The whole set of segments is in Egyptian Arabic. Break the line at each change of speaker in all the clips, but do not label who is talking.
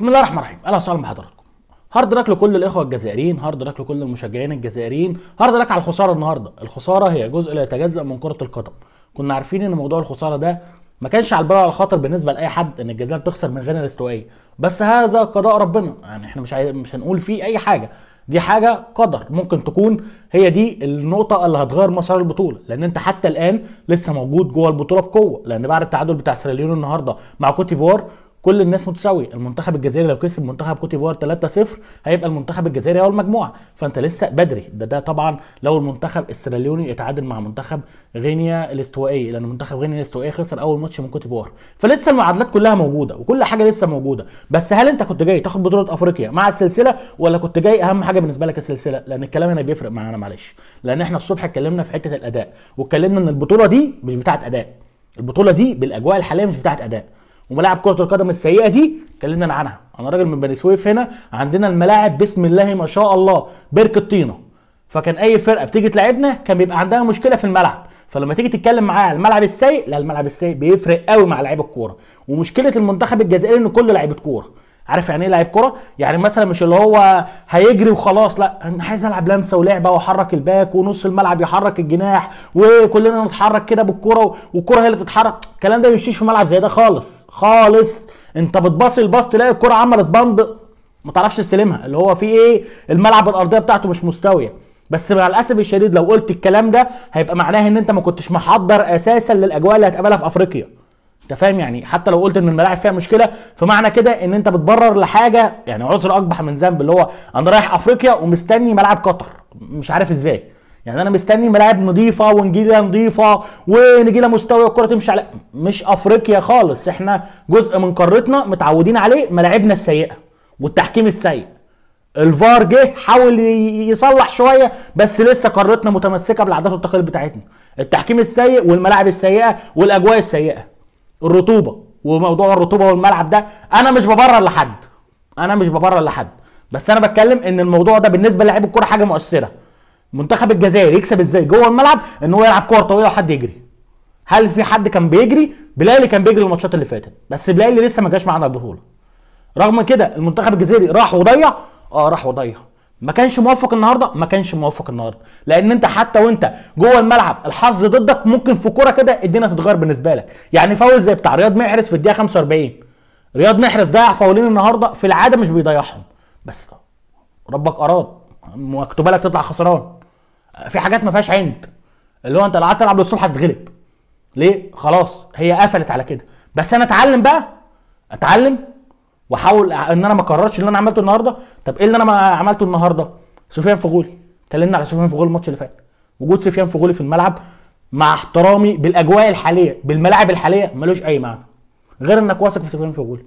بسم الله الرحمن الرحيم اهلا وسهلا بحضراتكم هارد لك لكل الاخوه الجزائريين هارد لك لكل المشجعين الجزائريين هارد لك على الخساره النهارده الخساره هي جزء لا يتجزا من كره القدم كنا عارفين ان موضوع الخساره ده ما كانش على البال ولا الخاطر بالنسبه لاي حد ان الجزائر تخسر من غينيا الاستوائيه بس هذا قضاء ربنا يعني احنا مش عاي... مش هنقول فيه اي حاجه دي حاجه قدر ممكن تكون هي دي النقطه اللي هتغير مسار البطوله لان انت حتى الان لسه موجود جوه البطوله بقوه لان بعد التعادل بتاع سيراليون النهارده مع كوتيفوار كل الناس متساويه المنتخب الجزائري لو كسب منتخب كوتيفوار 3-0 هيبقى المنتخب الجزائري هو المجموعه فانت لسه بدري ده ده طبعا لو المنتخب السيراليوني يتعادل مع منتخب غينيا الاستوائيه لان منتخب غينيا الاستوائيه خسر اول ماتش من كوتيفوار فلسه المعادلات كلها موجوده وكل حاجه لسه موجوده بس هل انت كنت جاي تاخد بطوله افريقيا مع السلسله ولا كنت جاي اهم حاجه بالنسبه لك السلسله لان الكلام هنا بيفرق معانا معلش لان احنا الصبح اتكلمنا في حته الاداء واتكلمنا ان البطوله دي مش بتاعه اداء البطوله دي بالاجواء الحاليه مش بتاعه اداء وملاعب كره القدم السيئه دي اتكلمنا عنها انا راجل من بني سويف هنا عندنا الملاعب بسم الله ما شاء الله بركه طينه فكان اي فرقه بتيجي تلعبنا كان بيبقى عندها مشكله في الملعب فلما تيجي تتكلم معاه على الملعب السيء لا الملعب السيء بيفرق قوي مع لعيب الكوره ومشكله المنتخب الجزائري ان كله لعيبه كوره عارف يعني ايه لعيب كوره؟ يعني مثلا مش اللي هو هيجري وخلاص لا انا عايز العب لمسه ولعبه واحرك الباك ونص الملعب يحرك الجناح وكلنا نتحرك كده بالكوره والكوره هي اللي تتحرك الكلام ده ما بيمشيش في ملعب زي ده خالص خالص انت بتباصي الباص تلاقي الكوره عملت بند ما تعرفش تستلمها اللي هو في ايه الملعب الارضيه بتاعته مش مستويه بس مع الاسف الشديد لو قلت الكلام ده هيبقى معناه ان انت ما كنتش محضر اساسا للاجواء اللي هتقابلها في افريقيا انت فاهم يعني حتى لو قلت ان الملاعب فيها مشكله فمعنى كده ان انت بتبرر لحاجه يعني عذر اقبح من ذنب اللي هو انا رايح افريقيا ومستني ملاعب قطر مش عارف ازاي يعني انا مستني ملاعب نظيفه ونجيله نظيفه ونجيله مستويه الكره تمشي على مش افريقيا خالص احنا جزء من قارتنا متعودين عليه ملاعبنا السيئه والتحكيم السيء الفار جه حاول يصلح شويه بس لسه قارتنا متمسكه بالعادات والتقاليد بتاعتنا التحكيم السيء والملاعب السيئه والاجواء السيئه الرطوبه وموضوع الرطوبه والملعب ده انا مش ببرر لحد انا مش ببرر لحد بس انا بتكلم ان الموضوع ده بالنسبه للاعيب الكوره حاجه مؤثره منتخب الجزائر يكسب ازاي جوه الملعب ان هو يلعب كوره طويله وحد يجري هل في حد كان بيجري بلالي كان بيجري الماتشات اللي فاتت بس بلالي لسه ما جاش معانا البطوله رغم كده المنتخب الجزائري راح وضيع اه راح وضيع ما كانش موفق النهارده ما كانش موفق النهارده لان انت حتى وانت جوه الملعب الحظ ضدك ممكن في كوره كده الدنيا تتغير بالنسبه لك يعني فاول زي بتاع رياض محرز في الدقيقه 45 رياض محرز ضيع فاولين النهارده في العاده مش بيضيعهم بس ربك اراد مكتوبه لك تطلع خسران في حاجات ما فيهاش عند اللي هو انت لو قعدت تلعب للصبح هتتغلب ليه خلاص هي قفلت على كده بس انا اتعلم بقى اتعلم واحاول ان انا ما اكررش اللي انا عملته النهارده طب ايه اللي انا ما عملته النهارده سفيان فغولي اتكلمنا على سفيان فغولي الماتش اللي فات وجود سفيان فغولي في الملعب مع احترامي بالاجواء الحاليه بالملاعب الحاليه ملوش اي معنى غير انك واثق في سفيان فغولي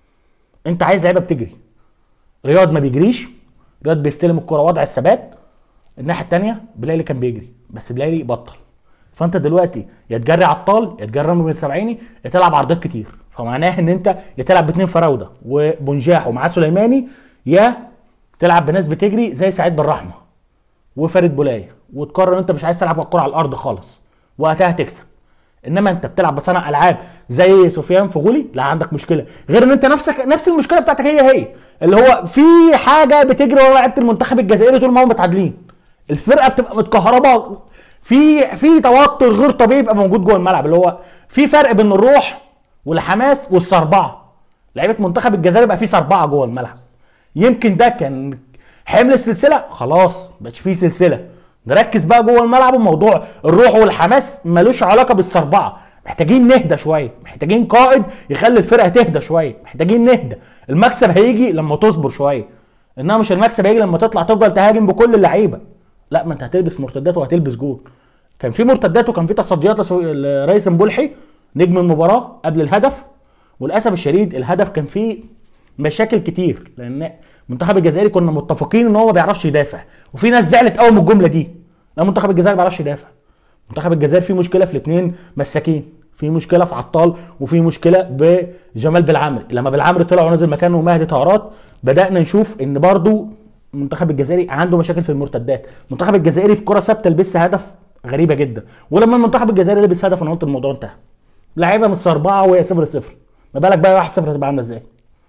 انت عايز لعيبه بتجري رياض ما بيجريش رياض بيستلم الكره وضع الثبات الناحيه الثانيه بلالي كان بيجري بس بلالي بطل فانت دلوقتي يا تجري عطال يا تجري رامي بن سبعيني يا تلعب عرضات كتير فمعناه ان انت يا تلعب باثنين فراوده وبنجاح ومعاه سليماني يا تلعب بناس بتجري زي سعيد بالرحمه وفارد بولايه وتقرر ان انت مش عايز تلعب الكره على الارض خالص وقتها تكسب انما انت بتلعب بصنع العاب زي سفيان فغولي لا عندك مشكله غير ان انت نفسك نفس المشكله بتاعتك هي هي اللي هو في حاجه بتجري ورا لعيبه المنتخب الجزائري طول ما هم متعادلين الفرقه بتبقى متكهربه في في توتر غير طبيعي يبقى موجود جوه الملعب اللي هو في فرق بين الروح والحماس والصربعه لعيبه منتخب الجزائر بقى في صربعه جوه الملعب يمكن ده كان حمل السلسله خلاص مبقاش فيه سلسله نركز بقى جوه الملعب وموضوع الروح والحماس ملوش علاقه بالصربعه محتاجين نهدى شويه محتاجين قائد يخلي الفرقه تهدى شويه محتاجين نهدى المكسب هيجي لما تصبر شويه انما مش المكسب هيجي لما تطلع تفضل تهاجم بكل اللعيبه لا ما انت هتلبس مرتدات وهتلبس جول كان في مرتدات وكان في تصديات لرئيس مبولحي نجم المباراه قبل الهدف وللاسف الشديد الهدف كان فيه مشاكل كتير لان المنتخب الجزائري كنا متفقين ان هو ما بيعرفش يدافع وفي ناس زعلت قوي من الجمله دي لا المنتخب الجزائري ما بيعرفش يدافع منتخب الجزائر فيه مشكله في الاثنين مساكين في مشكله في عطال وفي مشكله بجمال بالعمري لما بالعمري طلع ونزل مكانه مهدي طهرات بدانا نشوف ان برضو المنتخب الجزائري عنده مشاكل في المرتدات المنتخب الجزائري في كره ثابته لبس هدف غريبه جدا ولما المنتخب الجزائري لبس هدف انا قلت الموضوع انتهى لعيبه متسربعه وهي 0 0 ما بالك بقى 1 0 هتبقى عامله ازاي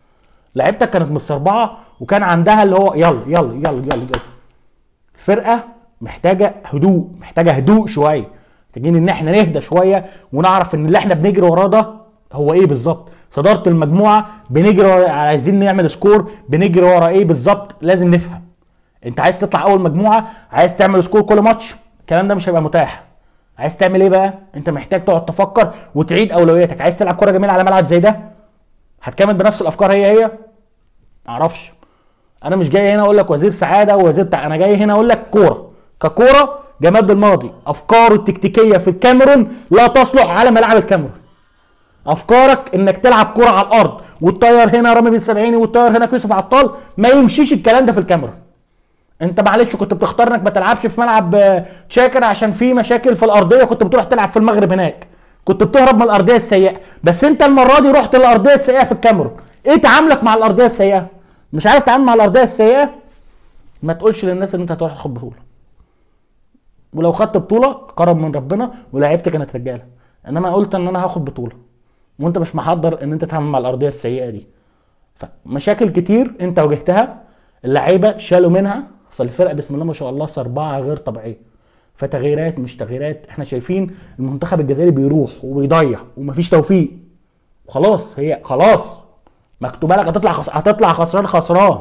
لعيبتك كانت متسربعه وكان عندها اللي هو يلا يلا يلا يلا يلا الفرقه محتاجه هدوء محتاجه هدوء شويه محتاجين ان احنا نهدى شويه ونعرف ان اللي احنا بنجري وراه ده هو ايه بالظبط صداره المجموعه بنجري ورا عايزين نعمل سكور بنجري ورا ايه بالظبط لازم نفهم انت عايز تطلع اول مجموعه عايز تعمل سكور كل ماتش الكلام ده مش هيبقى متاح عايز تعمل ايه بقى انت محتاج تقعد تفكر وتعيد اولوياتك عايز تلعب كوره جميله على ملعب زي ده هتكمل بنفس الافكار هي هي معرفش انا مش جاي هنا اقول لك وزير سعاده ووزير تع... انا جاي هنا اقول لك كوره ككوره جمال بالماضي افكاره التكتيكيه في الكاميرون لا تصلح على ملاعب الكاميرون افكارك انك تلعب كوره على الارض والطير هنا رامي بن سبعيني والطير هنا يوسف عطال ما يمشيش الكلام ده في الكاميرون انت معلش كنت بتختار انك ما تلعبش في ملعب آه، تشاكر عشان في مشاكل في الارضيه كنت بتروح تلعب في المغرب هناك كنت بتهرب من الارضيه السيئه بس انت المره دي رحت للارضيه السيئه في الكاميرون ايه تعاملك مع الارضيه السيئه مش عارف تتعامل مع الارضيه السيئه ما تقولش للناس ان انت هتروح تاخد بطوله ولو خدت بطوله كرم من ربنا ولعبت كانت رجاله انما قلت ان انا هاخد بطوله وانت مش محضر ان انت تتعامل مع الارضيه السيئه دي فمشاكل كتير انت واجهتها اللعيبه شالوا منها فالفرقه بسم الله ما شاء الله سربعه غير طبيعيه فتغييرات مش تغييرات احنا شايفين المنتخب الجزائري بيروح وبيضيع ومفيش توفيق وخلاص هي خلاص مكتوبه لك هتطلع خس... هتطلع خسران خسران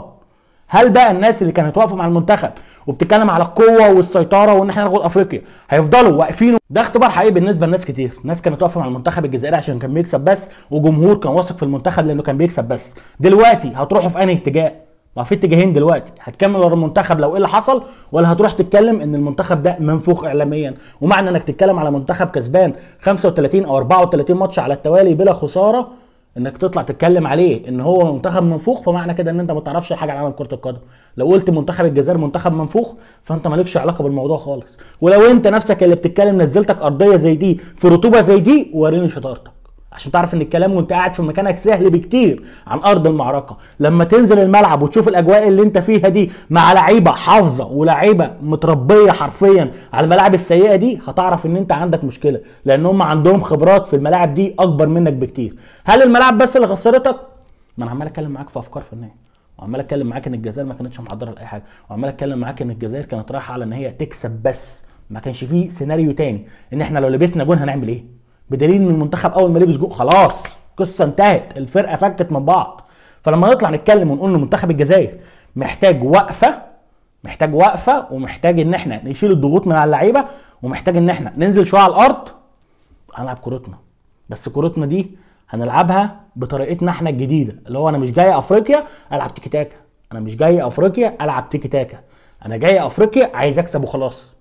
هل بقى الناس اللي كانت واقفه مع المنتخب وبتتكلم على القوه والسيطره وان احنا ناخد افريقيا هيفضلوا واقفين ده اختبار حقيقي بالنسبه لناس كتير ناس كانت واقفه مع المنتخب الجزائري عشان كان بيكسب بس وجمهور كان واثق في المنتخب لانه كان بيكسب بس دلوقتي هتروحوا في انهي اتجاه ما في اتجاهين دلوقتي هتكمل ورا المنتخب لو ايه اللي حصل ولا هتروح تتكلم ان المنتخب ده منفوخ اعلاميا ومعنى انك تتكلم على منتخب كسبان 35 او 34 ماتش على التوالي بلا خساره انك تطلع تتكلم عليه ان هو منتخب منفوخ فمعنى كده ان انت ما تعرفش حاجه عن عالم كره القدم لو قلت منتخب الجزائر منتخب منفوخ فانت مالكش علاقه بالموضوع خالص ولو انت نفسك اللي بتتكلم نزلتك ارضيه زي دي في رطوبه زي دي وريني شطارتك عشان تعرف ان الكلام وانت قاعد في مكانك سهل بكتير عن ارض المعركه لما تنزل الملعب وتشوف الاجواء اللي انت فيها دي مع لعيبه حافظه ولاعيبه متربيه حرفيا على الملاعب السيئه دي هتعرف ان انت عندك مشكله لان هم عندهم خبرات في الملاعب دي اكبر منك بكتير هل الملاعب بس اللي خسرتك ما انا عمال اتكلم معاك في افكار فنيه وعمال اتكلم معاك ان الجزائر ما كانتش محضره لاي حاجه وعمال اتكلم معاك ان الجزائر كانت رايحه على ان هي تكسب بس ما كانش فيه سيناريو تاني ان احنا لو لبسنا جون هنعمل ايه بدليل ان المنتخب اول ما لبس جون خلاص قصه انتهت الفرقه فكت من بعض فلما نطلع نتكلم ونقول ان منتخب الجزائر محتاج وقفه محتاج وقفه ومحتاج ان احنا نشيل الضغوط من على اللعيبه ومحتاج ان احنا ننزل شويه على الارض هنلعب كورتنا بس كورتنا دي هنلعبها بطريقتنا احنا الجديده اللي هو انا مش جاي افريقيا العب تيكي تاكا انا مش جاي افريقيا العب تيكي تاكا انا جاي افريقيا عايز اكسب وخلاص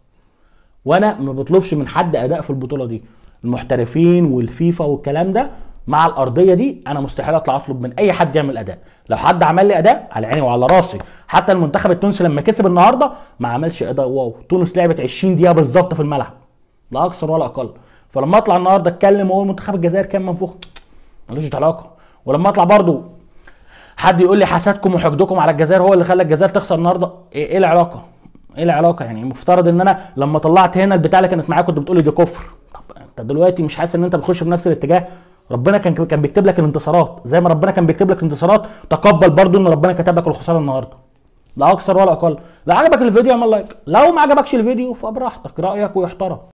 وانا ما بطلبش من حد اداء في البطوله دي المحترفين والفيفا والكلام ده مع الارضيه دي انا مستحيل اطلع اطلب من اي حد يعمل اداء لو حد عمل لي اداء على عيني وعلى راسي حتى المنتخب التونسي لما كسب النهارده ما عملش اداء واو تونس لعبت 20 دقيقه بالظبط في الملعب لا اكثر ولا اقل فلما اطلع النهارده اتكلم واقول منتخب الجزائر كان منفوخ ملوش علاقه ولما اطلع برضو حد يقول لي حسدكم وحقدكم على الجزائر هو اللي خلى الجزائر تخسر النهارده ايه إيه العلاقه ايه العلاقه يعني المفترض ان انا لما طلعت هنا البتاع اللي كانت معايا كنت بتقولي دي كفر طب انت دلوقتي مش حاسس ان انت بتخش بنفس الاتجاه ربنا كان كان بيكتب لك الانتصارات زي ما ربنا كان بيكتب لك الانتصارات تقبل برضو ان ربنا كتب لك الخساره النهارده لا اكثر ولا اقل لو عجبك الفيديو اعمل لايك لو ما عجبكش الفيديو فبراحتك رايك ويحترم